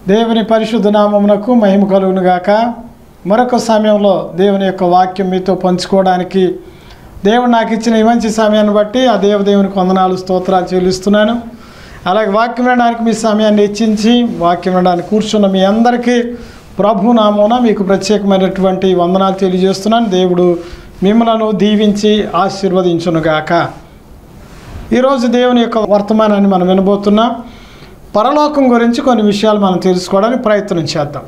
దేవుని పరిశుద్ధ నామమునకు మహిమ కలుగును గాక మరొక సమయంలో దేవుని యొక్క వాక్యం మీతో పంచుకోవడానికి దేవుడు నాకు ఇచ్చిన ఈ మంచి సమయాన్ని బట్టి ఆ దేవదేవునికి వందనాలు స్తోత్రాలు చెల్లిస్తున్నాను అలాగే వాక్యం వినడానికి మీ సమయాన్ని హెచ్చించి వాక్యం వినడానికి కూర్చున్న మీ అందరికీ ప్రభు నామమున మీకు ప్రత్యేకమైనటువంటి వందనాలు తెలియజేస్తున్నాను దేవుడు మిమ్మలను దీవించి ఆశీర్వదించునుగాక ఈరోజు దేవుని యొక్క వర్తమానాన్ని మనం వినబోతున్నాం పరలోకం గురించి కొన్ని విషయాలు మనం తెలుసుకోవడానికి ప్రయత్నం చేద్దాం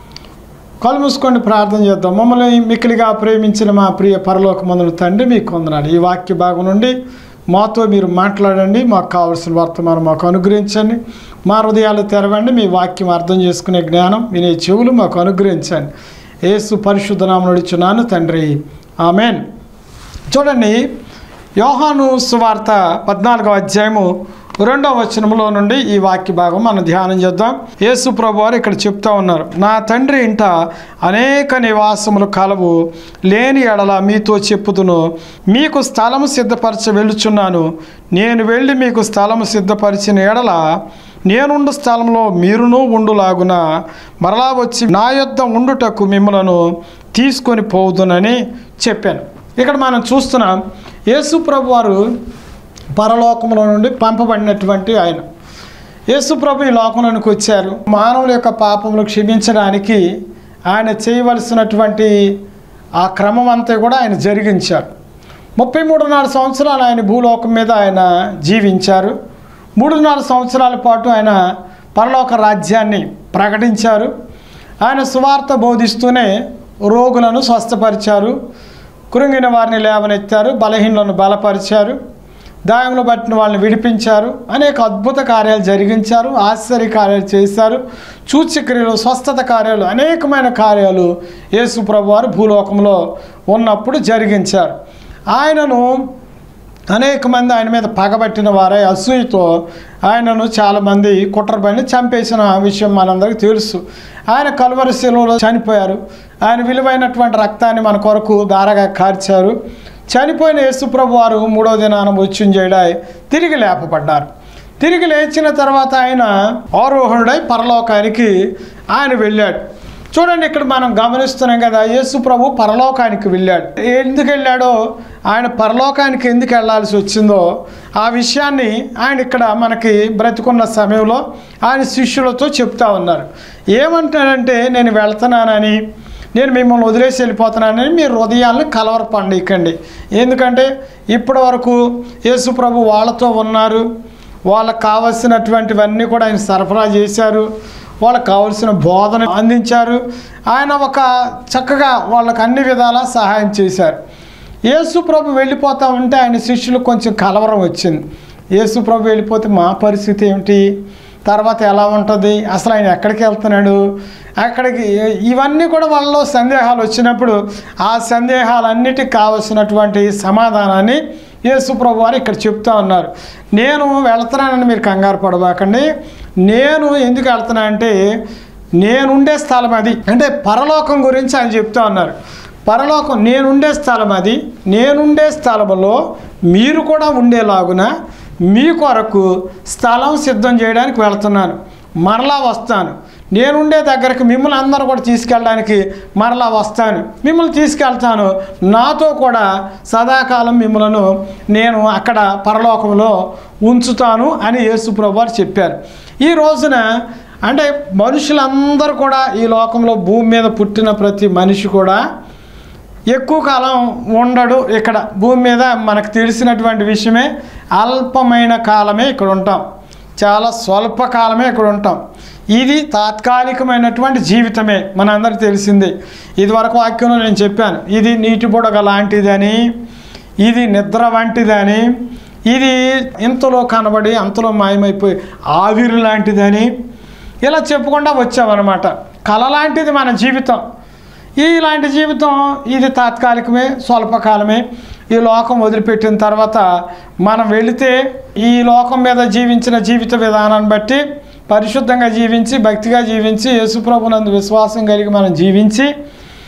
కళ్ళు మూసుకొని ప్రార్థన చేద్దాం మమ్మల్ని మిక్కిలిగా ప్రేమించిన మా ప్రియ పరలోకమందుల తండ్రి మీకు కొందనాడు ఈ వాక్య భాగం నుండి మాతో మీరు మాట్లాడండి మాకు కావలసిన వర్తమానం మాకు అనుగ్రహించండి మా హృదయాలు తెరవండి మీ వాక్యం అర్థం చేసుకునే జ్ఞానం వినే చెవులు మాకు అనుగ్రహించండి యేసు పరిశుద్ధ నామనుడిచున్నాను తండ్రి ఆమెన్ చూడండి యోహాను సువార్త పద్నాలుగవ అధ్యాయము రెండవ వచనంలో నుండి ఈ వాక్య భాగం మనం ధ్యానం చేద్దాం యేసు ప్రభు వారు ఇక్కడ చెప్తా ఉన్నారు నా తండ్రి ఇంట అనేక నివాసములు కలవు లేని ఎడల మీతో చెప్పుదును మీకు స్థలము సిద్ధపరచ వెళ్ళుచున్నాను నేను వెళ్ళి మీకు స్థలము సిద్ధపరిచిన ఎడల నేనుండు స్థలంలో మీరును ఉండులాగున మరలా వచ్చి నా యొద్ద ఉండుటకు మిమ్మలను తీసుకొని పోవుదునని చెప్పాను ఇక్కడ మనం చూస్తున్నాం యేసు ప్రభు వారు పరలోకంలో నుండి పంపబడినటువంటి ఆయన యేసు ప్రభు ఈ లోకంలోనికి వచ్చారు మానవుల యొక్క పాపములు క్షమించడానికి ఆయన చేయవలసినటువంటి ఆ క్రమం అంతా కూడా ఆయన జరిగించారు ముప్పై మూడున్నర సంవత్సరాలు ఆయన భూలోకం మీద ఆయన జీవించారు మూడున్నర సంవత్సరాల పాటు ఆయన పరలోక రాజ్యాన్ని ప్రకటించారు ఆయన సువార్త బోధిస్తూనే రోగులను స్వస్థపరిచారు కృంగిన వారిని లేవనెత్తారు బలహీనలను బలపరిచారు దాయంలో పట్టిన వాళ్ళని విడిపించారు అనేక అద్భుత కార్యాలు జరిగించారు ఆశ్చర్య కార్యాలు చేశారు సూచ్యక్రియలు స్వస్థత కార్యాలు అనేకమైన కార్యాలు యేసు ప్రభు వారు భూలోకంలో ఉన్నప్పుడు జరిగించారు ఆయనను అనేక మంది ఆయన మీద పగబట్టిన వారే అసూయతో ఆయనను చాలామంది కుట్రపైన చంపేసిన విషయం మనందరికీ తెలుసు ఆయన కలువరి శిలువలో చనిపోయారు ఆయన విలువైనటువంటి రక్తాన్ని మన కొరకు దారగా కార్చారు చనిపోయిన యేసుప్రభు వారు మూడో దినాన మృత్యుంజయుడై తిరిగి లేపబడ్డారు తిరిగి లేచిన తర్వాత ఆయన ఆరోహణుడై పరలోకానికి ఆయన వెళ్ళాడు చూడండి ఇక్కడ మనం గమనిస్తున్నాం కదా యేసు ప్రభు పరలోకానికి వెళ్ళాడు ఎందుకు వెళ్ళాడో ఆయన పరలోకానికి ఎందుకు వెళ్ళాల్సి వచ్చిందో ఆ విషయాన్ని ఆయన ఇక్కడ మనకి బ్రతికున్న సమయంలో ఆయన శిష్యులతో చెప్తా ఉన్నారు ఏమంటాడంటే నేను వెళ్తున్నానని నేను మిమ్మల్ని వదిలేసి వెళ్ళిపోతున్నానని మీ హృదయాలను కలవరపండికండి ఎందుకంటే ఇప్పటి వరకు యేసు ప్రభు వాళ్ళతో ఉన్నారు వాళ్ళకు కావలసినటువంటివన్నీ కూడా ఆయన సరఫరా చేశారు వాళ్ళకు కావలసిన బోధన అందించారు ఆయన ఒక చక్కగా వాళ్ళకి అన్ని విధాలా సహాయం చేశారు యేసు ప్రభు వెళ్ళిపోతా ఉంటే ఆయన శిష్యులకు కొంచెం కలవరం వచ్చింది యేసు ప్రభు వెళ్ళిపోతే మా పరిస్థితి ఏమిటి తర్వాత ఎలా ఉంటుంది అసలు ఆయన ఎక్కడికి వెళ్తున్నాడు అక్కడికి ఇవన్నీ కూడా వాళ్ళలో సందేహాలు వచ్చినప్పుడు ఆ సందేహాలన్నిటికి కావలసినటువంటి సమాధానాన్ని యేసు ప్రభు వారు ఇక్కడ చెప్తా ఉన్నారు నేను వెళ్తున్నానని మీరు కంగారు పడబాకండి నేను ఎందుకు వెళ్తున్నా అంటే నేనుండే స్థలం అది అంటే పరలోకం గురించి ఆయన చెప్తా ఉన్నారు పరలోకం నేనుండే స్థలం అది నేనుండే స్థలంలో మీరు కూడా ఉండేలాగున మీ కొరకు స్థలం సిద్ధం చేయడానికి వెళ్తున్నాను మరలా వస్తాను నేనుండే దగ్గరికి మిమ్మల్ని అందరూ కూడా తీసుకెళ్ళడానికి మరలా వస్తాను మిమ్మల్ని తీసుకెళ్తాను నాతో కూడా సదాకాలం మిమ్మలను నేను అక్కడ పరలోకంలో ఉంచుతాను అని యేసుప్రభు వారు చెప్పారు ఈ రోజున అంటే మనుషులందరూ కూడా ఈ లోకంలో భూమి మీద పుట్టిన ప్రతి మనిషి కూడా ఎక్కువ కాలం ఉండడు ఇక్కడ భూమి మీద మనకు తెలిసినటువంటి విషయమే అల్పమైన కాలమే ఇక్కడ ఉంటాం చాలా స్వల్ప కాలమే ఇక్కడ ఉంటాం ఇది తాత్కాలికమైనటువంటి జీవితమే మనందరికి తెలిసిందే ఇది వరకు వాక్యంలో నేను చెప్పాను ఇది నీటి బుడగ లాంటిదని ఇది నిద్ర వంటిదని ఇది ఇంతలో కనబడి అంతలో మాయమైపోయి ఆవిరి లాంటిదని ఇలా చెప్పుకుండా వచ్చామన్నమాట కళ లాంటిది మన జీవితం ఇలాంటి జీవితం ఇది తాత్కాలికమే స్వల్పకాలమే ఈ లోకం వదిలిపెట్టిన తర్వాత మనం వెళితే ఈ లోకం మీద జీవించిన జీవిత విధానాన్ని బట్టి పరిశుద్ధంగా జీవించి భక్తిగా జీవించి యేసుప్రభునందు విశ్వాసం కలిగి మనం జీవించి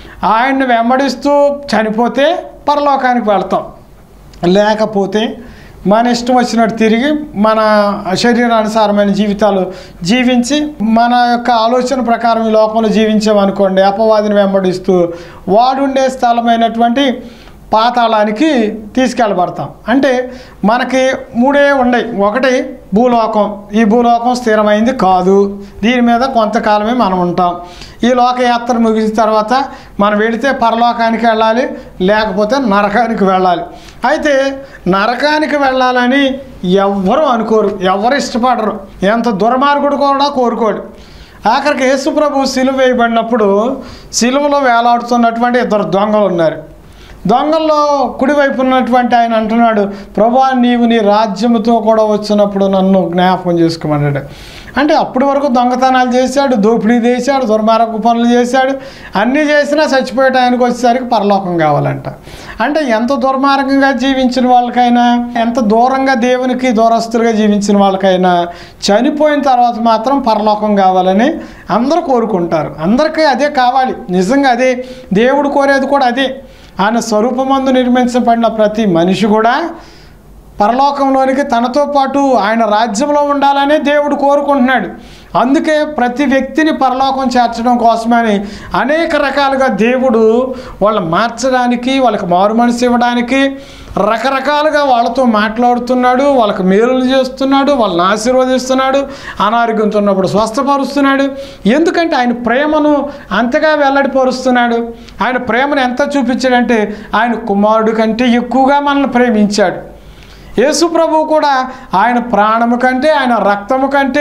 ఆయన్ని వెంబడిస్తూ చనిపోతే పరలోకానికి వెళ్తాం లేకపోతే మన ఇష్టం వచ్చినట్టు తిరిగి మన శరీరానుసారమైన జీవితాలు జీవించి మన యొక్క ఆలోచన ప్రకారం ఈ లోకంలో జీవించామనుకోండి అపవాదిని వెంబడిస్తూ వాడుండే స్థలమైనటువంటి పాతాళానికి తీసుకెళ్ళబడతాం అంటే మనకి మూడే ఉన్నాయి ఒకటి భూలోకం ఈ భూలోకం స్థిరమైంది కాదు దీని మీద కొంతకాలమే మనం ఉంటాం ఈ లోకయాత్ర ముగిసిన తర్వాత మనం వెళితే పరలోకానికి వెళ్ళాలి లేకపోతే నరకానికి వెళ్ళాలి అయితే నరకానికి వెళ్ళాలని ఎవ్వరూ అనుకోరు ఎవరు ఇష్టపడరు ఎంత దుర్మార్గుడు కూడా కోరుకోడు ఆఖరికి యేసుప్రభు సిలువ వేయబడినప్పుడు సిలువలో వేలాడుతున్నటువంటి ఇద్దరు దొంగలు ఉన్నారు దొంగల్లో కుడివైపు ఉన్నటువంటి ఆయన అంటున్నాడు ప్రభా నీవు నీ రాజ్యముతో కూడా వచ్చినప్పుడు నన్ను జ్ఞాపకం చేసుకోమన్నాడు అంటే అప్పటి వరకు దొంగతనాలు చేశాడు దోపిడీ చేశాడు దుర్మార్గ పనులు చేశాడు అన్నీ చేసినా చచ్చిపోయే టైంకి వచ్చేసరికి పరలోకం కావాలంట అంటే ఎంత దుర్మార్గంగా జీవించిన వాళ్ళకైనా ఎంత దూరంగా దేవునికి దూరస్తులుగా జీవించిన వాళ్ళకైనా చనిపోయిన తర్వాత మాత్రం పరలోకం కావాలని అందరూ కోరుకుంటారు అందరికీ అదే కావాలి నిజంగా అదే దేవుడు కోరేది కూడా అదే ఆయన స్వరూపమందు నిర్మించబడిన ప్రతి మనిషి కూడా పరలోకంలోనికి తనతో పాటు ఆయన రాజ్యంలో ఉండాలని దేవుడు కోరుకుంటున్నాడు అందుకే ప్రతి వ్యక్తిని పరలోకం చేర్చడం కోసమని అనేక రకాలుగా దేవుడు వాళ్ళని మార్చడానికి వాళ్ళకి మారు మనసు ఇవ్వడానికి రకరకాలుగా వాళ్ళతో మాట్లాడుతున్నాడు వాళ్ళకి మేలులు చేస్తున్నాడు వాళ్ళని ఆశీర్వదిస్తున్నాడు అనారోగ్యంతో ఉన్నప్పుడు స్వస్థపరుస్తున్నాడు ఎందుకంటే ఆయన ప్రేమను అంతగా వెల్లడిపరుస్తున్నాడు ఆయన ప్రేమను ఎంత చూపించాడంటే ఆయన కుమారుడు కంటే ఎక్కువగా మనల్ని ప్రేమించాడు యేసు ప్రభువు కూడా ఆయన ప్రాణము కంటే ఆయన రక్తము కంటే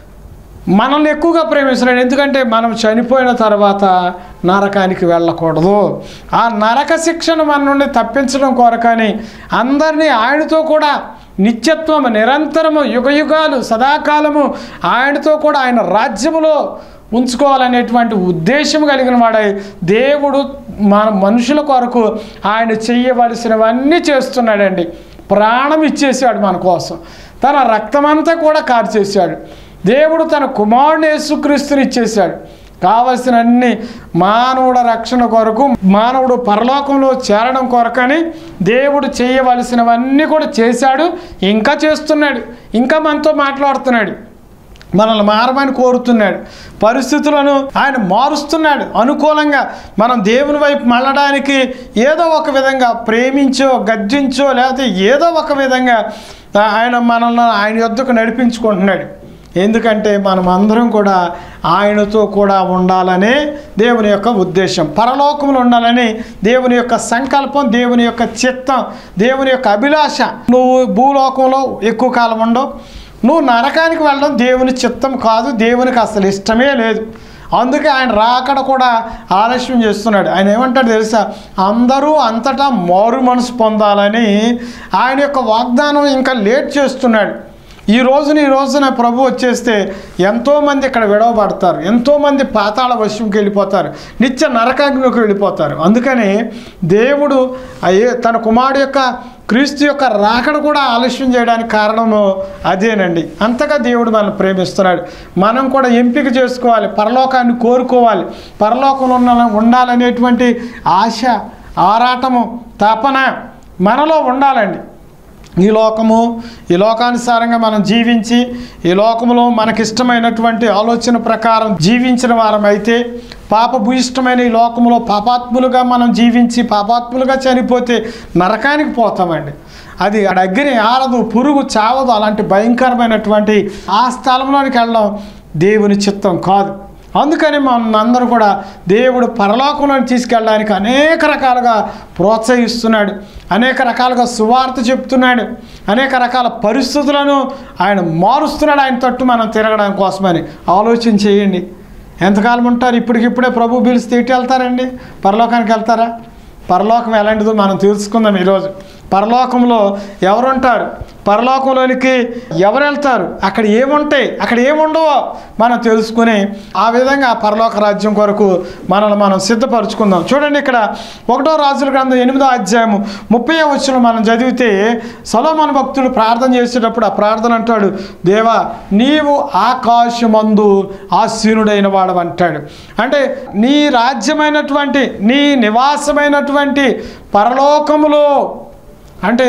మనల్ని ఎక్కువగా ప్రేమిస్తున్నాడు ఎందుకంటే మనం చనిపోయిన తర్వాత నరకానికి వెళ్ళకూడదు ఆ నరక శిక్షను మన నుండి తప్పించడం కొరకని అందరినీ ఆయనతో కూడా నిత్యత్వము నిరంతరము యుగయుగాలు సదాకాలము ఆయనతో కూడా ఆయన రాజ్యములో ఉంచుకోవాలనేటువంటి ఉద్దేశం కలిగిన వాడై దేవుడు మన మనుషుల కొరకు ఆయన చెయ్యవలసినవన్నీ చేస్తున్నాడండి ప్రాణం ఇచ్చేసాడు మన కోసం తన రక్తమంతా కూడా కార్చేశాడు దేవుడు తన కుమారుని యేసుక్రీస్తుని ఇచ్చేశాడు కావలసిన అన్ని మానవుడ రక్షణ కొరకు మానవుడు పరలోకంలో చేరడం కొరకని దేవుడు చేయవలసినవన్నీ కూడా చేశాడు ఇంకా చేస్తున్నాడు ఇంకా మనతో మాట్లాడుతున్నాడు మనల్ని మారమని కోరుతున్నాడు పరిస్థితులను ఆయన మారుస్తున్నాడు అనుకూలంగా మనం దేవుని వైపు మళ్ళడానికి ఏదో ఒక విధంగా ప్రేమించో గర్జించో లేకపోతే ఏదో ఒక విధంగా ఆయన మనల్ని ఆయన యొద్దకు నడిపించుకుంటున్నాడు ఎందుకంటే మనం అందరం కూడా ఆయనతో కూడా ఉండాలనే దేవుని యొక్క ఉద్దేశం పరలోకంలో ఉండాలని దేవుని యొక్క సంకల్పం దేవుని యొక్క చిత్తం దేవుని యొక్క అభిలాష నువ్వు భూలోకంలో ఎక్కువ కాలం ఉండవు నువ్వు నరకానికి వెళ్ళడం దేవుని చిత్తం కాదు దేవునికి అసలు ఇష్టమే లేదు అందుకే ఆయన రాకడ కూడా ఆలస్యం చేస్తున్నాడు ఆయన ఏమంటాడు తెలుసా అందరూ అంతటా మారు మనసు పొందాలని ఆయన యొక్క వాగ్దానం ఇంకా లేట్ చేస్తున్నాడు ఈ రోజున ఈ రోజున ప్రభు వచ్చేస్తే ఎంతోమంది ఇక్కడ విడవబడతారు ఎంతోమంది పాతాళ వశంకి వెళ్ళిపోతారు నిత్య నరకాగ్నికి వెళ్ళిపోతారు అందుకని దేవుడు అయ్యే తన కుమారుడు యొక్క క్రీస్తు యొక్క రాకడ కూడా ఆలస్యం చేయడానికి కారణము అదేనండి అంతగా దేవుడు మనల్ని ప్రేమిస్తున్నాడు మనం కూడా ఎంపిక చేసుకోవాలి పరలోకాన్ని కోరుకోవాలి పరలోకంలో ఉన్న ఉండాలనేటువంటి ఆశ ఆరాటము తపన మనలో ఉండాలండి ఈ లోకము ఈ లోకానుసారంగా మనం జీవించి ఈ లోకములో మనకిష్టమైనటువంటి ఆలోచన ప్రకారం జీవించిన వారం అయితే పాపభూయిష్టమైన ఈ లోకములో పాపాత్ములుగా మనం జీవించి పాపాత్ములుగా చనిపోతే నరకానికి పోతామండి అది ఆడ అగ్ని ఆరదు పురుగు చావదు అలాంటి భయంకరమైనటువంటి ఆ స్థలంలోనికి వెళ్ళడం దేవుని చిత్తం కాదు అందుకని మన అందరూ కూడా దేవుడు పరలోకంలో తీసుకెళ్ళడానికి అనేక రకాలుగా ప్రోత్సహిస్తున్నాడు అనేక రకాలుగా సువార్త చెప్తున్నాడు అనేక రకాల పరిస్థితులను ఆయన మారుస్తున్నాడు ఆయన తట్టు మనం తిరగడం కోసమని ఆలోచన చేయండి ఎంతకాలం ఉంటారు ఇప్పటికిప్పుడే ప్రభు పిలిస్తే ఇటు వెళ్తారండి పరలోకానికి వెళ్తారా పరలోకం ఎలాంటిదో మనం తెలుసుకుందాం ఈరోజు పరలోకంలో ఎవరుంటారు పరలోకంలోనికి ఎవరు వెళ్తారు అక్కడ ఏముంటాయి అక్కడ ఏముండవో మనం తెలుసుకుని ఆ విధంగా ఆ పరలోక రాజ్యం కొరకు మనల్ని మనం సిద్ధపరచుకుందాం చూడండి ఇక్కడ ఒకటో రాజుల గ్రంథం ఎనిమిదో అధ్యాయము ముప్పై వచ్చిన మనం చదివితే సలోమన్ భక్తుడు ప్రార్థన చేసేటప్పుడు ఆ ప్రార్థన అంటాడు దేవా నీవు ఆకాశమందు ఆసీనుడైన వాడు అంటాడు అంటే నీ రాజ్యమైనటువంటి నీ నివాసమైనటువంటి పరలోకములో అంటే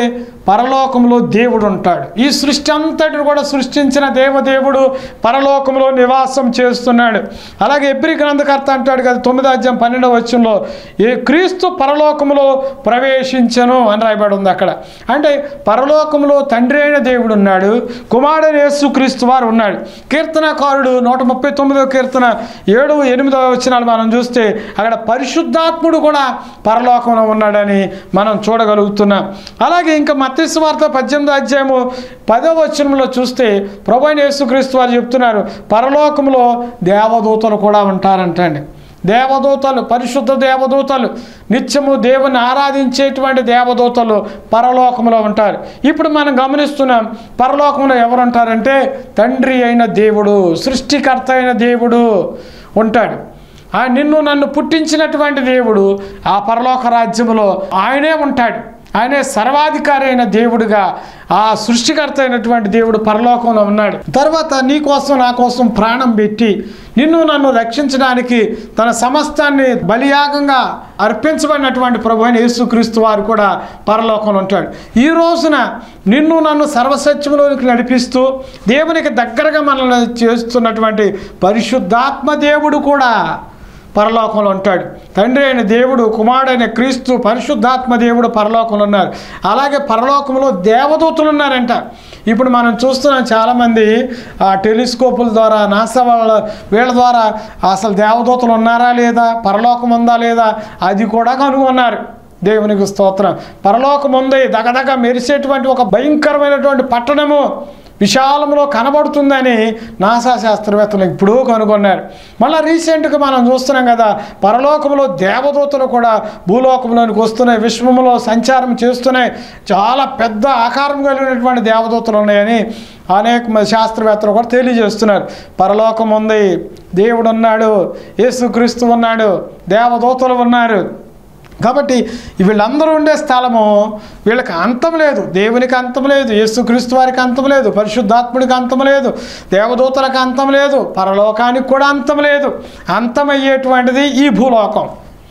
పరలోకంలో దేవుడు ఉంటాడు ఈ సృష్టి అంతటిని కూడా సృష్టించిన దేవదేవుడు పరలోకంలో నివాసం చేస్తున్నాడు అలాగే ఎబ్రి గ్రంథకర్త అంటాడు కదా తొమ్మిదో అధ్యాయం పన్నెండవ వచ్చంలో ఏ క్రీస్తు పరలోకములో ప్రవేశించను అని రాయబడి ఉంది అక్కడ అంటే పరలోకంలో తండ్రి అయిన దేవుడు ఉన్నాడు కుమారుడైన యేసు క్రీస్తు వారు ఉన్నాడు కీర్తనకారుడు నూట ముప్పై తొమ్మిదవ కీర్తన ఏడు ఎనిమిదవ వచనాలు మనం చూస్తే అక్కడ పరిశుద్ధాత్ముడు కూడా పరలోకంలో ఉన్నాడని మనం చూడగలుగుతున్నాం అలాగే ఇంకా మత్స్య వార్త పద్దెనిమిదో అధ్యాయము పదవ వచనంలో చూస్తే ప్రభు అయిన యేసుక్రీస్తు వారు చెప్తున్నారు పరలోకంలో దేవదూతలు కూడా ఉంటారంటండి దేవదూతలు పరిశుద్ధ దేవదూతలు నిత్యము దేవుని ఆరాధించేటువంటి దేవదూతలు పరలోకంలో ఉంటారు ఇప్పుడు మనం గమనిస్తున్నాం పరలోకంలో ఎవరు ఉంటారంటే తండ్రి అయిన దేవుడు సృష్టికర్త అయిన దేవుడు ఉంటాడు ఆ నిన్ను నన్ను పుట్టించినటువంటి దేవుడు ఆ పరలోక రాజ్యములో ఆయనే ఉంటాడు ఆయనే సర్వాధికారి అయిన దేవుడుగా ఆ సృష్టికర్త అయినటువంటి దేవుడు పరలోకంలో ఉన్నాడు తర్వాత నీ కోసం నా కోసం ప్రాణం పెట్టి నిన్ను నన్ను రక్షించడానికి తన సమస్తాన్ని బలియాగంగా అర్పించబడినటువంటి ప్రభు అయిన యేసుక్రీస్తు వారు కూడా పరలోకంలో ఉంటాడు ఈ రోజున నిన్ను నన్ను సర్వసత్యంలోనికి నడిపిస్తూ దేవునికి దగ్గరగా మనల్ని చేస్తున్నటువంటి పరిశుద్ధాత్మ దేవుడు కూడా పరలోకంలో ఉంటాడు తండ్రి అయిన దేవుడు కుమారుడైన క్రీస్తు పరిశుద్ధాత్మ దేవుడు పరలోకంలో ఉన్నారు అలాగే పరలోకంలో దేవదూతలు ఉన్నారంట ఇప్పుడు మనం చూస్తున్నాం చాలామంది ఆ టెలిస్కోపుల ద్వారా నాసా వాళ్ళ వీళ్ళ ద్వారా అసలు దేవదూతలు ఉన్నారా లేదా పరలోకం ఉందా లేదా అది కూడా కనుగొన్నారు దేవునికి స్తోత్రం పరలోకం ఉంది దగదగ మెరిసేటువంటి ఒక భయంకరమైనటువంటి పట్టణము విశాలంలో కనబడుతుందని నాసా శాస్త్రవేత్తలు ఇప్పుడు కనుగొన్నారు మళ్ళీ రీసెంట్గా మనం చూస్తున్నాం కదా పరలోకంలో దేవదూతలు కూడా భూలోకంలోనికి వస్తున్నాయి విశ్వంలో సంచారం చేస్తున్నాయి చాలా పెద్ద ఆకారం కలిగినటువంటి దేవదూతలు ఉన్నాయని అనేక మంది శాస్త్రవేత్తలు కూడా తెలియజేస్తున్నారు పరలోకం ఉంది దేవుడు ఉన్నాడు యేసుక్రీస్తు ఉన్నాడు దేవదూతలు ఉన్నారు కాబట్టి వీళ్ళందరూ ఉండే స్థలము వీళ్ళకి అంతం లేదు దేవునికి అంతం లేదు యేసుక్రీస్తు వారికి అంతం లేదు పరిశుద్ధాత్ముడికి అంతం లేదు దేవదూతలకు అంతం లేదు పరలోకానికి కూడా అంతం లేదు అంతమయ్యేటువంటిది ఈ భూలోకం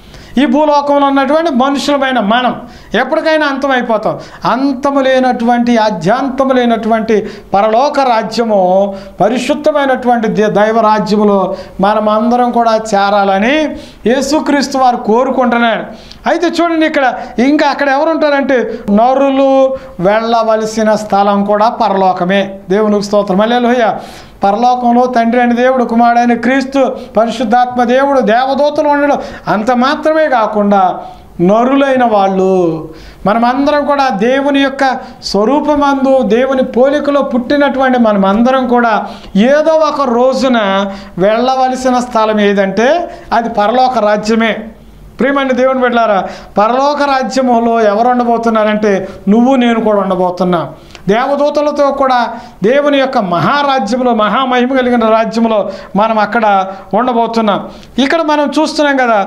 ఈ భూలోకంలో ఉన్నటువంటి మనుషులమైన మనం ఎప్పటికైనా అంతమైపోతాం అంతము లేనటువంటి ఆధ్యాంతము లేనటువంటి పరలోక రాజ్యము పరిశుద్ధమైనటువంటి దే- దైవ రాజ్యములో మనం అందరం కూడా చేరాలని యేసుక్రీస్తు వారు కోరుకుంటున్నాడు అయితే చూడండి ఇక్కడ ఇంకా అక్కడ ఎవరు ఉంటారంటే నరులు వెళ్ళవలసిన స్థలం కూడా పరలోకమే దేవునికి స్తోత్రం మళ్ళీ పరలోకంలో తండ్రి అయిన దేవుడు కుమారుడైన క్రీస్తు పరిశుద్ధాత్మ దేవుడు దేవదూతలు ఉండడం అంత మాత్రమే కాకుండా నరులైన వాళ్ళు మనమందరం కూడా దేవుని యొక్క స్వరూపమందు దేవుని పోలికలో పుట్టినటువంటి మనమందరం కూడా ఏదో ఒక రోజున వెళ్ళవలసిన స్థలం ఏదంటే అది పరలోక రాజ్యమే ప్రియమైన దేవుని బిడ్డారా పరలోక రాజ్యములో ఎవరు ఉండబోతున్నారంటే నువ్వు నేను కూడా ఉండబోతున్నా దేవదూతలతో కూడా దేవుని యొక్క మహారాజ్యంలో మహామహిమ కలిగిన రాజ్యంలో మనం అక్కడ ఉండబోతున్నాం ఇక్కడ మనం చూస్తున్నాం కదా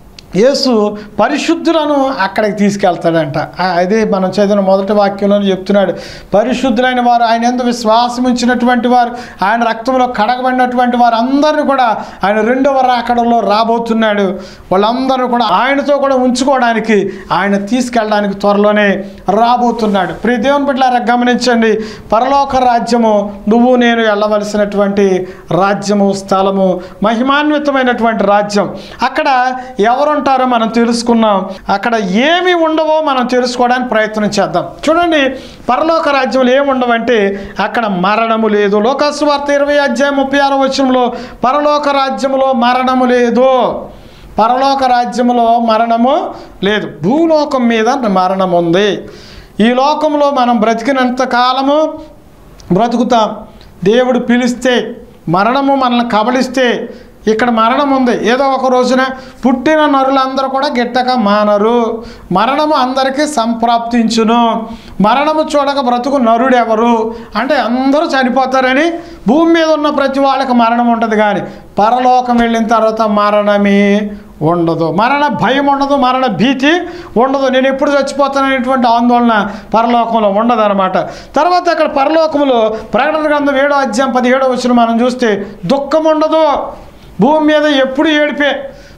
యేసు పరిశుద్ధులను అక్కడికి తీసుకెళ్తాడంట ఆ- అదే మనం చదివిన మొదటి వాక్యంలో చెప్తున్నాడు పరిశుద్ధులైన వారు ఆయన ఎందు విశ్వాసం ఉంచినటువంటి వారు ఆయన రక్తంలో కడగబడినటువంటి వారు అందరిని కూడా ఆయన రెండవ రాకడలో రాబోతున్నాడు వాళ్ళందరూ కూడా ఆయనతో కూడా ఉంచుకోవడానికి ఆయన తీసుకెళ్ళడానికి త్వరలోనే రాబోతున్నాడు ప్రియ దేవుని బిడ్డలారా గమనించండి పరలోక రాజ్యము నువ్వు నేను వెళ్ళవలసినటువంటి రాజ్యము స్థలము మహిమాన్వితమైనటువంటి రాజ్యం అక్కడ ఎవరుంటారో మనం తెలుసుకున్నాం అక్కడ ఏమి ఉండవో మనం తెలుసుకోవడానికి ప్రయత్నం చేద్దాం చూడండి పరలోక రాజ్యంలో ఏమి ఉండవంటే అక్కడ మరణము లేదు లోకాసు వార్త ఇరవై అధ్యాయం ముప్పై ఆరో వచనంలో పరలోక రాజ్యములో మరణము లేదు పరలోక రాజ్యములో మరణము లేదు భూలోకం మీద మరణం ఉంది ఈ లోకంలో మనం బ్రతికినంత కాలము బ్రతుకుతాం దేవుడు పిలిస్తే మరణము మనల్ని కబలిస్తే ఇక్కడ మరణం ఉంది ఏదో ఒక రోజున పుట్టిన నరులందరూ కూడా గిట్టక మానరు మరణము అందరికీ సంప్రాప్తించును మరణము చూడక బ్రతుకు నరుడెవరు అంటే అందరూ చనిపోతారని భూమి మీద ఉన్న ప్రతి వాళ్ళకి మరణం ఉంటుంది కానీ పరలోకం వెళ్ళిన తర్వాత మరణమే ఉండదు మరణ భయం ఉండదు మరణ భీతి ఉండదు నేను ఎప్పుడు చచ్చిపోతాననేటువంటి ఆందోళన పరలోకంలో ఉండదు అనమాట తర్వాత అక్కడ పరలోకంలో ప్రకటన గ్రంథం ఏడో అధ్యాయం పదిహేడో వచ్చిన మనం చూస్తే దుఃఖం ఉండదు భూమి మీద ఎప్పుడు ఏడిపే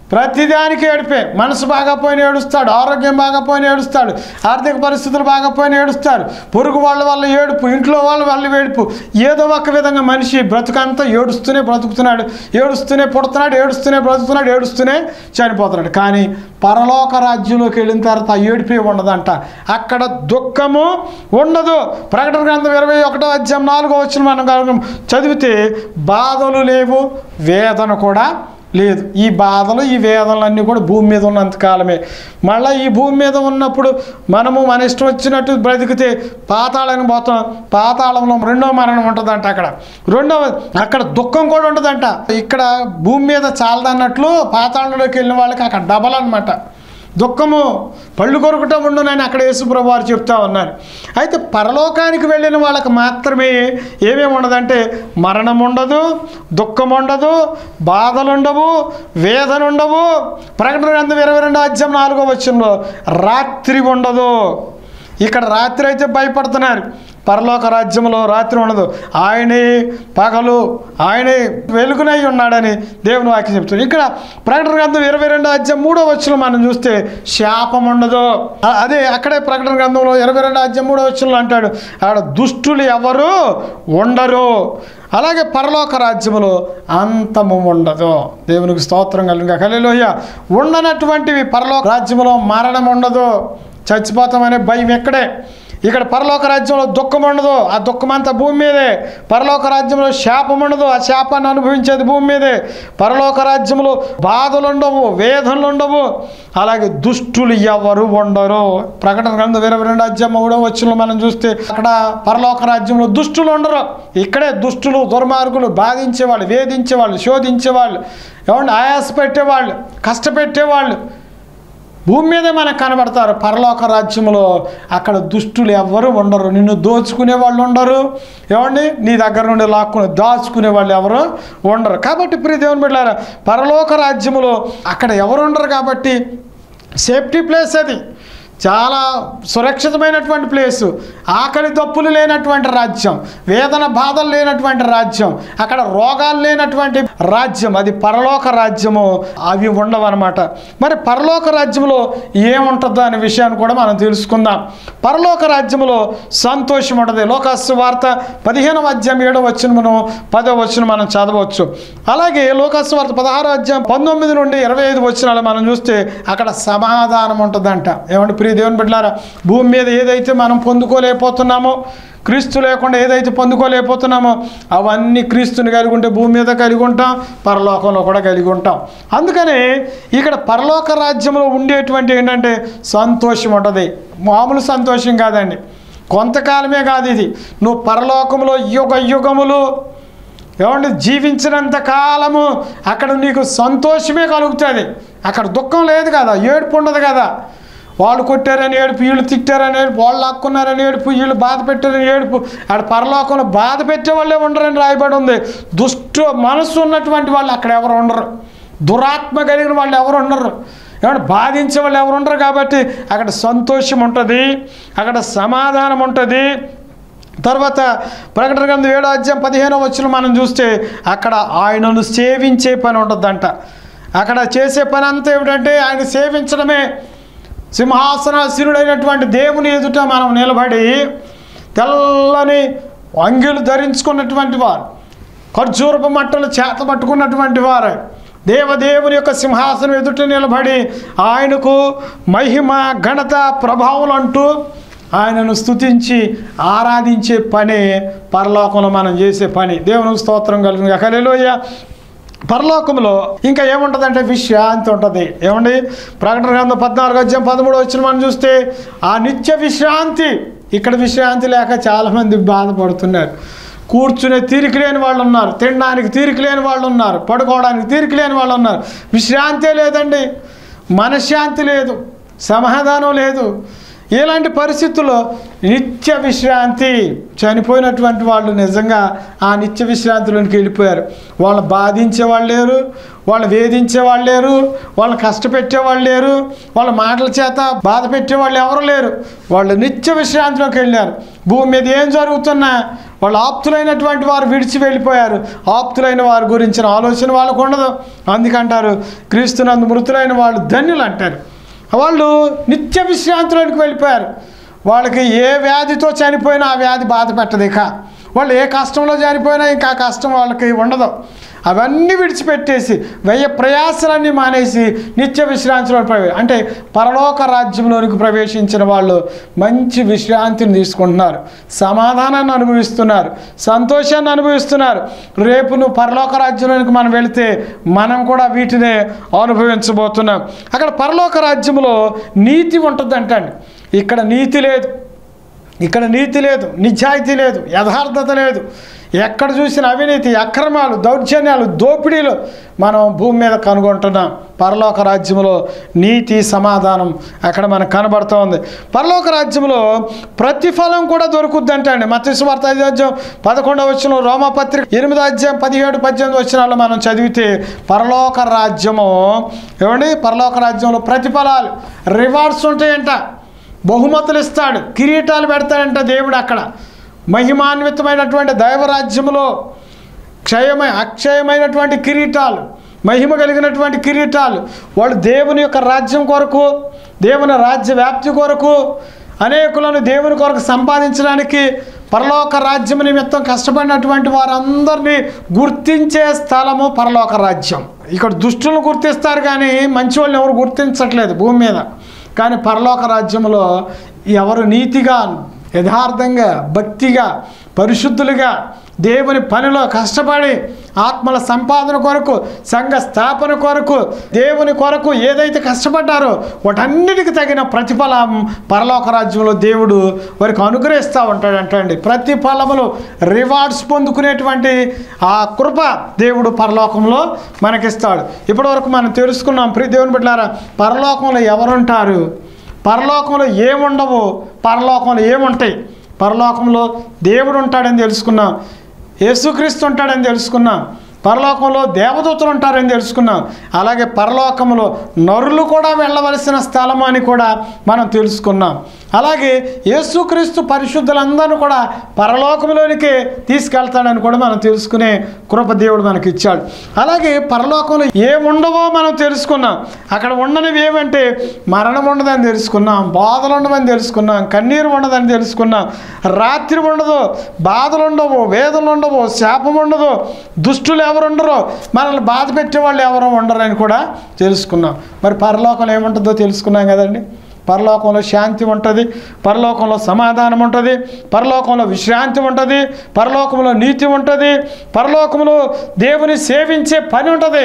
ప్రతిదానికి ఏడిపే మనసు బాగాపోయిన ఏడుస్తాడు ఆరోగ్యం బాగాపోయిన ఏడుస్తాడు ఆర్థిక పరిస్థితులు బాగాపోయిన ఏడుస్తాడు పొరుగు వాళ్ళ వల్ల ఏడుపు ఇంట్లో వాళ్ళ వల్ల ఏడుపు ఏదో ఒక విధంగా మనిషి బ్రతుకంతా ఏడుస్తూనే బ్రతుకుతున్నాడు ఏడుస్తూనే పుడుతున్నాడు ఏడుస్తూనే బ్రతుకుతున్నాడు ఏడుస్తూనే చనిపోతున్నాడు కానీ పరలోక రాజ్యంలోకి వెళ్ళిన తర్వాత ఆ ఏడుపే ఉండదంట అక్కడ దుఃఖము ఉండదు ప్రకటన గ్రంథం ఇరవై ఒకటో అధ్యాయం నాలుగో వచ్చిన మనం కనుక చదివితే బాధలు లేవు వేదన కూడా లేదు ఈ బాధలు ఈ వేదనలన్నీ కూడా భూమి మీద ఉన్నంత కాలమే మళ్ళీ ఈ భూమి మీద ఉన్నప్పుడు మనము మన ఇష్టం వచ్చినట్టు బ్రతికితే పాతాళానికి పోతాం పాతాళంలో రెండో మరణం ఉంటుందంట అక్కడ రెండవ అక్కడ దుఃఖం కూడా ఉంటుందంట ఇక్కడ భూమి మీద చాలదన్నట్లు పాతాళంలోకి వెళ్ళిన వాళ్ళకి అక్కడ డబల్ అనమాట దుఃఖము పళ్ళు కొరుకుట ఉండునని అక్కడ యేసుప్రభు వారు చెప్తా ఉన్నారు అయితే పరలోకానికి వెళ్ళిన వాళ్ళకి మాత్రమే ఏమేమి ఉండదంటే మరణం ఉండదు దుఃఖం ఉండదు బాధలు ఉండవు వేదన ఉండవు ప్రకటన గ్రంథం ఇరవై రెండో అధ్యాయం నాలుగో వచ్చంలో రాత్రి ఉండదు ఇక్కడ రాత్రి అయితే భయపడుతున్నారు పరలోక రాజ్యంలో రాత్రి ఉండదు ఆయనే పగలు ఆయనే వెలుగునై ఉన్నాడని దేవుని వాక్యం చెప్తుంది ఇక్కడ ప్రకటన గ్రంథం ఇరవై రెండో అధ్యాయం మూడో వచ్చిన మనం చూస్తే శాపం ఉండదు అ- అదే అక్కడే ప్రకటన గ్రంథంలో ఇరవై రెండో అధ్యాయం మూడో వచ్చిన అంటాడు ఆడ దుష్టులు ఎవరు ఉండరు అలాగే పరలోక రాజ్యములో అంతము ఉండదు దేవునికి స్తోత్రం కలిగిన కలిలోయ ఉండనటువంటివి పరలోక రాజ్యములో మరణం ఉండదు చచ్చిపోతామనే భయం ఎక్కడే ఇక్కడ పరలోక రాజ్యంలో దుఃఖం ఉండదు ఆ దుఃఖం అంతా భూమి మీదే పరలోక రాజ్యంలో శాపం ఉండదు ఆ శాపాన్ని అనుభవించేది భూమి మీదే పరలోక రాజ్యంలో బాధలు ఉండవు వేదనలు ఉండవు అలాగే దుష్టులు ఎవరు ఉండరు ప్రకటన గ్రంథం ఇరవై రెండు అధ్యాయం మూడో వచ్చిన మనం చూస్తే అక్కడ పరలోక రాజ్యంలో దుష్టులు ఉండరు ఇక్కడే దుష్టులు దుర్మార్గులు బాధించేవాళ్ళు వేధించేవాళ్ళు శోధించేవాళ్ళు ఏమంటే ఆయాస పెట్టేవాళ్ళు కష్టపెట్టేవాళ్ళు భూమి మీదే మనకు కనబడతారు పరలోక రాజ్యంలో అక్కడ దుష్టులు ఎవ్వరు ఉండరు నిన్ను దోచుకునే వాళ్ళు ఉండరు ఏమండి నీ దగ్గర నుండి లాక్కుని దాచుకునే వాళ్ళు ఎవరు ఉండరు కాబట్టి ప్రియ దేవుని బిడ్డారా పరలోక రాజ్యములో అక్కడ ఎవరు ఉండరు కాబట్టి సేఫ్టీ ప్లేస్ అది చాలా సురక్షితమైనటువంటి ప్లేసు ఆకలి తప్పులు లేనటువంటి రాజ్యం వేదన బాధలు లేనటువంటి రాజ్యం అక్కడ రోగాలు లేనటువంటి రాజ్యం అది పరలోక రాజ్యము అవి ఉండవన్నమాట మరి పరలోక రాజ్యంలో ఏముంటుందో అనే విషయాన్ని కూడా మనం తెలుసుకుందాం పరలోక రాజ్యంలో సంతోషం ఉంటుంది లోకాసు వార్త పదిహేనవ అధ్యాయం ఏడవ వచ్చిన మనం పదవ వచ్చిన మనం చదవచ్చు అలాగే లోకాసు వార్త పదహారో అధ్యాయం పంతొమ్మిది నుండి ఇరవై ఐదు వచ్చినాలు మనం చూస్తే అక్కడ సమాధానం ఉంటుందంట ఏమంటే ప్రియ దేవుని బిడ్డలారా భూమి మీద ఏదైతే మనం పొందుకోలేకపోతున్నామో క్రీస్తు లేకుండా ఏదైతే పొందుకోలేకపోతున్నామో అవన్నీ క్రీస్తుని కలిగి ఉంటే భూమి మీద కలిగి ఉంటాం పరలోకంలో కూడా కలిగి ఉంటాం అందుకని ఇక్కడ పరలోక రాజ్యంలో ఉండేటువంటి ఏంటంటే సంతోషం ఉంటుంది మామూలు సంతోషం కాదండి కొంతకాలమే కాదు ఇది నువ్వు పరలోకంలో యుగ యుగములు ఏమంటే జీవించినంత కాలము అక్కడ నీకు సంతోషమే కలుగుతుంది అక్కడ దుఃఖం లేదు కదా ఏడుపు ఉండదు కదా వాళ్ళు కొట్టారని ఏడుపు వీళ్ళు తిట్టారని ఏడుపు వాళ్ళు లాక్కున్నారని ఏడుపు వీళ్ళు బాధ పెట్టారని ఏడుపు ఆడ పరలోకంలో బాధ పెట్టే వాళ్ళే ఉండరని రాయబడి ఉంది దుష్టు మనసు ఉన్నటువంటి వాళ్ళు అక్కడ ఎవరు ఉండరు దురాత్మ కలిగిన వాళ్ళు ఎవరు ఉండరు ఏమంటే బాధించే వాళ్ళు ఎవరు ఉండరు కాబట్టి అక్కడ సంతోషం ఉంటుంది అక్కడ సమాధానం ఉంటుంది తర్వాత ప్రకటన గ్రంథం ఏడో అధ్యాయం పదిహేనో వచ్చిన మనం చూస్తే అక్కడ ఆయనను సేవించే పని ఉంటుందంట అక్కడ చేసే పని అంతా ఏమిటంటే ఆయన సేవించడమే సింహాసనాసీనుడైనటువంటి దేవుని ఎదుట మనం నిలబడి తెల్లని అంగిలు ధరించుకున్నటువంటి వారు ఖర్జూరపు మట్టలు చేత పట్టుకున్నటువంటి వారు దేవదేవుని యొక్క సింహాసనం ఎదుట నిలబడి ఆయనకు మహిమ ఘనత ప్రభావం అంటూ ఆయనను స్తుతించి ఆరాధించే పనే పరలోకంలో మనం చేసే పని దేవునికి స్తోత్రం కలిగిన కలెలోయ పరలోకంలో ఇంకా ఏముంటుందంటే విశ్రాంతి ఉంటుంది ఏమండి ప్రకటన గ్రంథం పద్నాలుగు అధ్యాయం పదమూడు వచ్చిన మనం చూస్తే ఆ నిత్య విశ్రాంతి ఇక్కడ విశ్రాంతి లేక చాలామంది బాధపడుతున్నారు కూర్చునే తీరిక లేని వాళ్ళు ఉన్నారు తినడానికి తీరిక లేని వాళ్ళు ఉన్నారు పడుకోవడానికి తీరిక లేని వాళ్ళు ఉన్నారు విశ్రాంతే లేదండి మనశ్శాంతి లేదు సమాధానం లేదు ఇలాంటి పరిస్థితుల్లో నిత్య విశ్రాంతి చనిపోయినటువంటి వాళ్ళు నిజంగా ఆ నిత్య విశ్రాంతిలోనికి వెళ్ళిపోయారు వాళ్ళని బాధించే వాళ్ళు లేరు వాళ్ళు వేధించే వాళ్ళు లేరు వాళ్ళని కష్టపెట్టే వాళ్ళు లేరు వాళ్ళ మాటల చేత బాధ పెట్టే వాళ్ళు ఎవరు లేరు వాళ్ళు నిత్య విశ్రాంతిలోకి వెళ్ళారు భూమి మీద ఏం జరుగుతున్నా వాళ్ళు ఆప్తులైనటువంటి వారు విడిచి వెళ్ళిపోయారు ఆప్తులైన వారి గురించిన ఆలోచన వాళ్ళకు ఉండదు అందుకంటారు క్రీస్తునందు మృతులైన వాళ్ళు ధన్యులు అంటారు వాళ్ళు నిత్య విశ్రాంతిలోనికి వెళ్ళిపోయారు వాళ్ళకి ఏ వ్యాధితో చనిపోయినా ఆ వ్యాధి బాధ పెట్టదు ఇక వాళ్ళు ఏ కష్టంలో చనిపోయినా ఇంకా ఆ కష్టం వాళ్ళకి ఉండదు అవన్నీ విడిచిపెట్టేసి వెయ్యి ప్రయాసలన్నీ మానేసి నిత్య విశ్రాంతిలో ప్రవే అంటే పరలోక రాజ్యంలోనికి ప్రవేశించిన వాళ్ళు మంచి విశ్రాంతిని తీసుకుంటున్నారు సమాధానాన్ని అనుభవిస్తున్నారు సంతోషాన్ని అనుభవిస్తున్నారు రేపు నువ్వు పరలోక రాజ్యంలోనికి మనం వెళితే మనం కూడా వీటినే అనుభవించబోతున్నాం అక్కడ పరలోక రాజ్యంలో నీతి ఉంటుంది అంటండి ఇక్కడ నీతి లేదు ఇక్కడ నీతి లేదు నిజాయితీ లేదు యథార్థత లేదు ఎక్కడ చూసిన అవినీతి అక్రమాలు దౌర్జన్యాలు దోపిడీలు మనం భూమి మీద కనుగొంటున్నాం పరలోక రాజ్యంలో నీతి సమాధానం అక్కడ మనకు కనబడుతోంది పరలోక రాజ్యంలో ప్రతిఫలం కూడా దొరుకుద్ది అండి మత్స్యవార్త ఐదు అధ్యాయం పదకొండవ వచ్చిన రోమపత్రిక ఎనిమిదో అధ్యాయం పదిహేడు పద్దెనిమిది వచ్చినాల్లో మనం చదివితే పరలోక రాజ్యము ఏమండి పరలోక రాజ్యంలో ప్రతిఫలాలు రివార్డ్స్ ఉంటాయంట బహుమతులు ఇస్తాడు కిరీటాలు పెడతాడంట దేవుడు అక్కడ మహిమాన్వితమైనటువంటి దైవరాజ్యములో క్షయమై అక్షయమైనటువంటి కిరీటాలు మహిమ కలిగినటువంటి కిరీటాలు వాళ్ళు దేవుని యొక్క రాజ్యం కొరకు దేవుని రాజ్య వ్యాప్తి కొరకు అనేకులను దేవుని కొరకు సంపాదించడానికి పరలోక రాజ్యం నిమిత్తం కష్టపడినటువంటి వారందరినీ గుర్తించే స్థలము పరలోక రాజ్యం ఇక్కడ దుష్టులను గుర్తిస్తారు కానీ మంచి వాళ్ళని ఎవరు గుర్తించట్లేదు భూమి మీద కానీ పరలోక రాజ్యంలో ఎవరు నీతిగా యథార్థంగా భక్తిగా పరిశుద్ధులుగా దేవుని పనిలో కష్టపడి ఆత్మల సంపాదన కొరకు సంఘ స్థాపన కొరకు దేవుని కొరకు ఏదైతే కష్టపడ్డారో వాటన్నిటికి తగిన ప్రతిఫలం పరలోక రాజ్యంలో దేవుడు వారికి అనుగ్రహిస్తూ ఉంటాడంటండి ప్రతిఫలములు రివార్డ్స్ పొందుకునేటువంటి ఆ కృప దేవుడు పరలోకంలో మనకిస్తాడు ఇప్పటివరకు మనం తెలుసుకున్నాం ప్రియ దేవుని బిడ్డారా పరలోకంలో ఎవరుంటారు పరలోకంలో ఏముండవు పరలోకంలో ఏముంటాయి పరలోకంలో దేవుడు ఉంటాడని తెలుసుకున్నాం యేసుక్రీస్తు ఉంటాడని తెలుసుకున్నాం పరలోకంలో దేవదూతలు ఉంటారని తెలుసుకున్నాం అలాగే పరలోకంలో నరులు కూడా వెళ్ళవలసిన స్థలం అని కూడా మనం తెలుసుకున్నాం అలాగే యేసుక్రీస్తు పరిశుద్ధులందరూ కూడా పరలోకంలోనికి తీసుకెళ్తాడని కూడా మనం తెలుసుకునే కృప దేవుడు మనకి ఇచ్చాడు అలాగే పరలోకంలో ఏముండవో మనం తెలుసుకున్నాం అక్కడ ఉండనివి ఏమంటే మరణం ఉండదని తెలుసుకున్నాం బాధలు ఉండవని తెలుసుకున్నాం కన్నీరు ఉండదని తెలుసుకున్నాం రాత్రి ఉండదు బాధలు ఉండవు వేదనలు ఉండవు శాపం ఉండదు దుష్టులు ఎవరు ఉండరు మనల్ని బాధ పెట్టేవాళ్ళు ఎవరు ఉండరు అని కూడా తెలుసుకున్నాం మరి పరలోకంలో ఏముంటుందో తెలుసుకున్నాం కదండి పరలోకంలో శాంతి ఉంటుంది పరలోకంలో సమాధానం ఉంటుంది పరలోకంలో విశ్రాంతి ఉంటుంది పరలోకంలో నీతి ఉంటుంది పరలోకంలో దేవుని సేవించే పని ఉంటుంది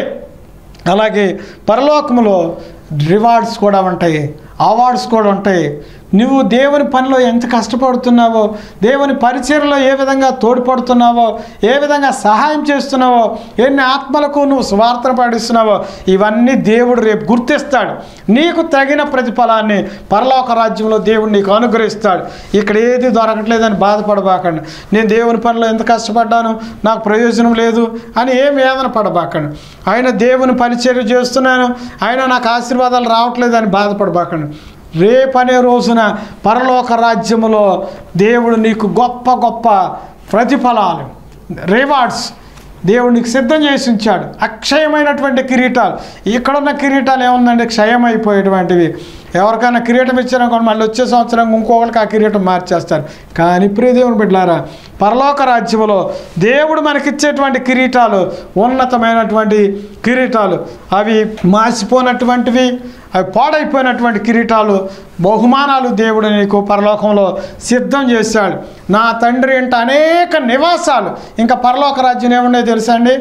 అలాగే పరలోకంలో రివార్డ్స్ కూడా ఉంటాయి అవార్డ్స్ కూడా ఉంటాయి నువ్వు దేవుని పనిలో ఎంత కష్టపడుతున్నావో దేవుని పరిచయలో ఏ విధంగా తోడ్పడుతున్నావో ఏ విధంగా సహాయం చేస్తున్నావో ఎన్ని ఆత్మలకు నువ్వు స్వార్థన పాటిస్తున్నావో ఇవన్నీ దేవుడు రేపు గుర్తిస్తాడు నీకు తగిన ప్రతిఫలాన్ని పరలోక రాజ్యంలో దేవుడు నీకు అనుగ్రహిస్తాడు ఇక్కడ ఏది దొరకట్లేదని బాధపడబాకండి నేను దేవుని పనిలో ఎంత కష్టపడ్డాను నాకు ప్రయోజనం లేదు అని ఏం వేదన పడబాకండి ఆయన దేవుని పరిచర్య చేస్తున్నాను ఆయన నాకు ఆశీర్వాదాలు రావట్లేదని బాధపడబాకండి రేపనే రోజున పరలోక రాజ్యములో దేవుడు నీకు గొప్ప గొప్ప ప్రతిఫలాలు రివార్డ్స్ దేవుడు నీకు సిద్ధం చేసి ఉంచాడు అక్షయమైనటువంటి కిరీటాలు ఇక్కడున్న కిరీటాలు ఏముందంటే క్షయమైపోయేటువంటివి ఎవరికైనా కిరీటం ఇచ్చారనుకోండి మళ్ళీ వచ్చే సంవత్సరం ఇంకొకరికి ఆ కిరీటం మార్చేస్తారు కానీ ప్రియ దేవుని బిడ్డలారా పరలోక రాజ్యములో దేవుడు మనకిచ్చేటువంటి కిరీటాలు ఉన్నతమైనటువంటి కిరీటాలు అవి మాసిపోయినటువంటివి అవి పాడైపోయినటువంటి కిరీటాలు బహుమానాలు దేవుడు నీకు పరలోకంలో సిద్ధం చేశాడు నా తండ్రి అంటే అనేక నివాసాలు ఇంకా పరలోక రాజ్యం ఏమున్నాయో తెలుసా అండి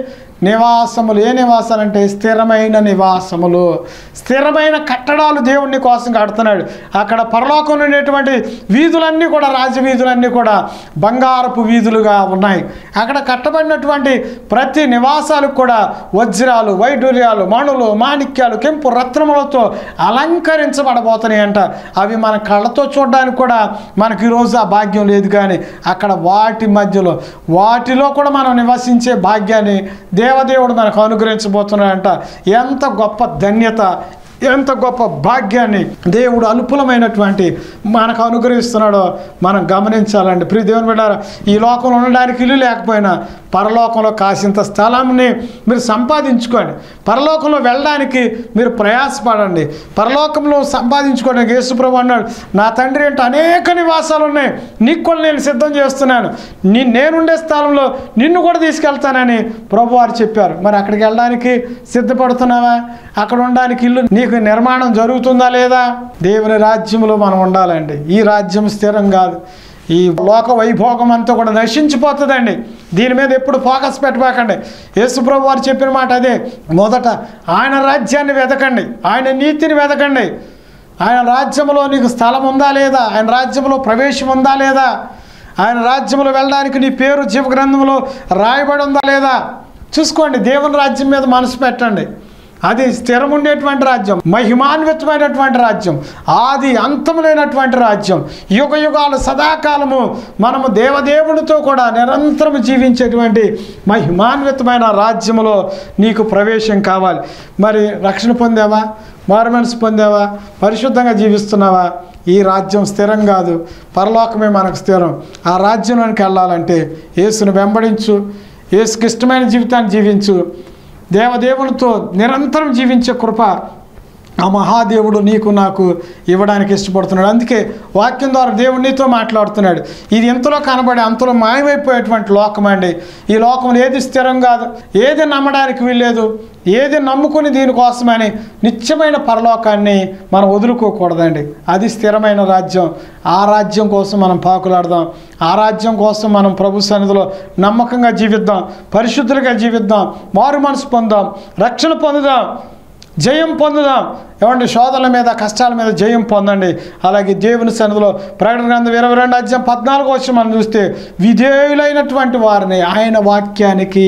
నివాసములు ఏ నివాసాలు అంటే స్థిరమైన నివాసములు స్థిరమైన కట్టడాలు దేవుని కోసం కడుతున్నాడు అక్కడ పరలోకంలో ఉండేటువంటి వీధులన్నీ కూడా రాజవీధులన్నీ కూడా బంగారపు వీధులుగా ఉన్నాయి అక్కడ కట్టబడినటువంటి ప్రతి నివాసాలకు కూడా వజ్రాలు వైడూర్యాలు మణులు మాణిక్యాలు కెంపు రత్నములతో అలంకరించబడబోతున్నాయి అంట అవి మన కళ్ళతో చూడడానికి కూడా మనకి ఈరోజు ఆ భాగ్యం లేదు కానీ అక్కడ వాటి మధ్యలో వాటిలో కూడా మనం నివసించే భాగ్యాన్ని దేవదేవుడు మనకు అనుగ్రహించబోతున్నాడంట ఎంత గొప్ప ధన్యత ఎంత గొప్ప భాగ్యాన్ని దేవుడు అల్పులమైనటువంటి మనకు అనుగ్రహిస్తున్నాడో మనం గమనించాలండి ప్రియ దేవుని బిడ్డారా ఈ లోకంలో ఉండడానికి ఇల్లు లేకపోయినా పరలోకంలో కాసింత స్థలాన్ని మీరు సంపాదించుకోండి పరలోకంలో వెళ్ళడానికి మీరు ప్రయాసపడండి పరలోకంలో సంపాదించుకోవడానికి యేసుప్రభు అన్నాడు నా తండ్రి అంటే అనేక నివాసాలు ఉన్నాయి నీకు కూడా నేను సిద్ధం చేస్తున్నాను నీ నేనుండే స్థలంలో నిన్ను కూడా తీసుకెళ్తానని ప్రభు వారు చెప్పారు మరి అక్కడికి వెళ్ళడానికి సిద్ధపడుతున్నావా అక్కడ ఉండడానికి ఇల్లు నీకు నిర్మాణం జరుగుతుందా లేదా దేవుని రాజ్యంలో మనం ఉండాలండి ఈ రాజ్యం స్థిరం కాదు ఈ లోక వైభోగం అంతా కూడా నశించిపోతుందండి దీని మీద ఎప్పుడు ఫోకస్ పెట్టబాకండి యేసుప్రభు వారు చెప్పిన మాట అదే మొదట ఆయన రాజ్యాన్ని వెతకండి ఆయన నీతిని వెతకండి ఆయన రాజ్యంలో నీకు స్థలం ఉందా లేదా ఆయన రాజ్యంలో ప్రవేశం ఉందా లేదా ఆయన రాజ్యంలో వెళ్ళడానికి నీ పేరు జీవ గ్రంథంలో రాయబడి ఉందా లేదా చూసుకోండి దేవుని రాజ్యం మీద మనసు పెట్టండి అది స్థిరం ఉండేటువంటి రాజ్యం మహిమాన్వితమైనటువంటి రాజ్యం ఆది అంతములైనటువంటి రాజ్యం యుగ యుగాలు సదాకాలము మనము దేవదేవునితో కూడా నిరంతరం జీవించేటువంటి మహిమాన్వితమైన రాజ్యములో నీకు ప్రవేశం కావాలి మరి రక్షణ పొందావా మారు మనసు పొందావా పరిశుద్ధంగా జీవిస్తున్నావా ఈ రాజ్యం స్థిరం కాదు పరలోకమే మనకు స్థిరం ఆ రాజ్యంలోనికి వెళ్ళాలంటే యేసును వెంబడించు యేసుకి ఇష్టమైన జీవితాన్ని జీవించు దేవదేవునితో నిరంతరం జీవించే కృప ఆ మహాదేవుడు నీకు నాకు ఇవ్వడానికి ఇష్టపడుతున్నాడు అందుకే వాక్యం ద్వారా దేవుడు నీతో మాట్లాడుతున్నాడు ఇది ఎంతలో కనబడి అంతలో మాయమైపోయేటువంటి లోకం అండి ఈ లోకంలో ఏది స్థిరం కాదు ఏది నమ్మడానికి వీల్లేదు ఏది నమ్ముకుని దీనికోసమని నిత్యమైన పరలోకాన్ని మనం వదులుకోకూడదండి అది స్థిరమైన రాజ్యం ఆ రాజ్యం కోసం మనం పాకులాడదాం ఆ రాజ్యం కోసం మనం ప్రభు సన్నిధిలో నమ్మకంగా జీవిద్దాం పరిశుద్ధులుగా జీవిద్దాం మారు మనసు పొందాం రక్షణ పొందుదాం జయం పొందుదాం ఏమండి శోధనల మీద కష్టాల మీద జయం పొందండి అలాగే దేవుని సన్నిధిలో ప్రకటన గ్రంథం ఇరవై రెండు అధ్యాయం పద్నాలుగు వచ్చి మనం చూస్తే విధేయులైనటువంటి వారిని ఆయన వాక్యానికి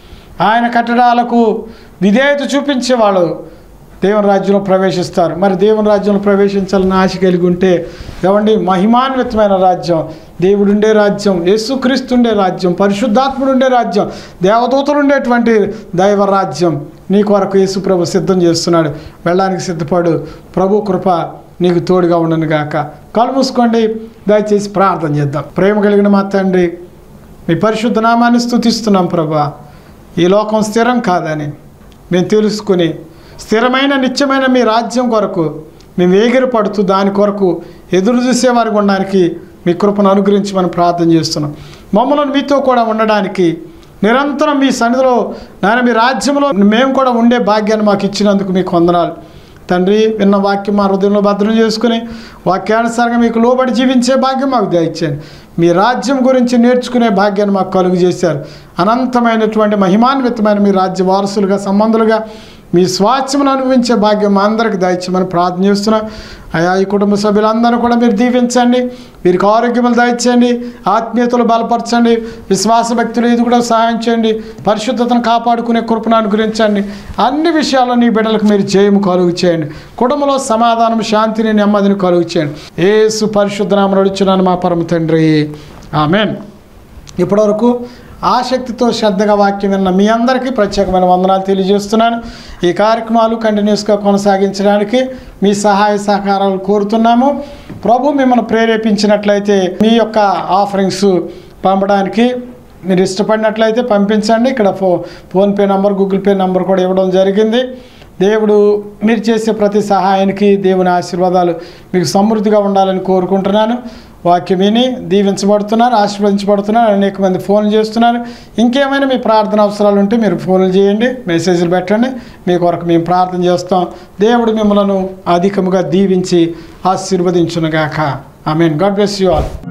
ఆయన కట్టడాలకు విధేయత చూపించే వాళ్ళు దేవుని రాజ్యంలో ప్రవేశిస్తారు మరి దేవుని రాజ్యంలో ప్రవేశించాలని ఆశ కలిగి ఉంటే ఏమండి మహిమాన్వితమైన రాజ్యం దేవుడు ఉండే రాజ్యం యేసుక్రీస్తు ఉండే రాజ్యం పరిశుద్ధాత్ముడు ఉండే రాజ్యం దేవదూతలు ఉండేటువంటి దైవ రాజ్యం నీ కొరకు యేసు ప్రభు సిద్ధం చేస్తున్నాడు వెళ్ళడానికి సిద్ధపడు ప్రభు కృప నీకు తోడుగా ఉండను గాక కళ్ళు మూసుకోండి దయచేసి ప్రార్థన చేద్దాం ప్రేమ కలిగిన మా తండ్రి మీ పరిశుద్ధ నామాన్ని స్థుతిస్తున్నాం ప్రభా ఈ లోకం స్థిరం కాదని మేము తెలుసుకుని స్థిరమైన నిత్యమైన మీ రాజ్యం కొరకు మేము వేగిరి పడుతూ దాని కొరకు ఎదురు చూసేవారికి ఉండడానికి మీ కృపను అనుగ్రహించి మనం ప్రార్థన చేస్తున్నాం మమ్మల్ని మీతో కూడా ఉండడానికి నిరంతరం మీ సన్నిధిలో నాయన మీ రాజ్యంలో మేము కూడా ఉండే భాగ్యాన్ని మాకు ఇచ్చినందుకు మీకు వందనాలు తండ్రి విన్న వాక్యం మా హృదయంలో భద్రం చేసుకుని వాక్యానుసారంగా మీకు లోబడి జీవించే భాగ్యం మాకు దయచేయండి మీ రాజ్యం గురించి నేర్చుకునే భాగ్యాన్ని మాకు కలుగు చేశారు అనంతమైనటువంటి మహిమాన్వితమైన మీ రాజ్య వారసులుగా సంబంధులుగా మీ స్వాస్థ్యమును అనుభవించే భాగ్యం మా అందరికి దయచేయమని ప్రార్థన చేస్తున్నాం అయా ఈ కుటుంబ సభ్యులందరూ కూడా మీరు దీవించండి వీరికి ఆరోగ్యములు దయచేయండి ఆత్మీయతలు బలపరచండి విశ్వాస భక్తులు ఇది కూడా సహాయం చేయండి పరిశుద్ధతను కాపాడుకునే కృపను అనుగ్రహించండి అన్ని విషయాల్లో నీ బిడ్డలకు మీరు జయము కలుగు చేయండి కుటుంబంలో సమాధానం శాంతిని నెమ్మదిని కలుగు చేయండి ఏసు పరిశుద్ధ నామం నడుచున్నాను మా పరమ తండ్రి ఆమెన్ ఇప్పటివరకు ఆసక్తితో శ్రద్ధగా వాక్యం విన్న మీ అందరికీ ప్రత్యేకమైన వందనాలు తెలియజేస్తున్నాను ఈ కార్యక్రమాలు కంటిన్యూస్గా కొనసాగించడానికి మీ సహాయ సహకారాలు కోరుతున్నాము ప్రభు మిమ్మల్ని ప్రేరేపించినట్లయితే మీ యొక్క ఆఫరింగ్స్ పంపడానికి మీరు ఇష్టపడినట్లయితే పంపించండి ఇక్కడ ఫో PhonePe number Google pay number కూడా ఇవ్వడం జరిగింది దేవుడు మీరు చేసే ప్రతి సహాయానికి దేవుని ఆశీర్వాదాలు మీకు సమృద్ధిగా ఉండాలని కోరుకుంటున్నాను వాక్యం విని దీవించబడుతున్నారు ఆశీర్వదించబడుతున్నారు అనేక మంది ఫోన్లు చేస్తున్నారు ఇంకేమైనా మీ ప్రార్థన అవసరాలు ఉంటే మీరు ఫోన్లు చేయండి మెసేజ్లు పెట్టండి మీ కొరకు మేము ప్రార్థన చేస్తాం దేవుడు మిమ్మలను అధికముగా దీవించి ఆశీర్వదించునుగాక I mean God bless you all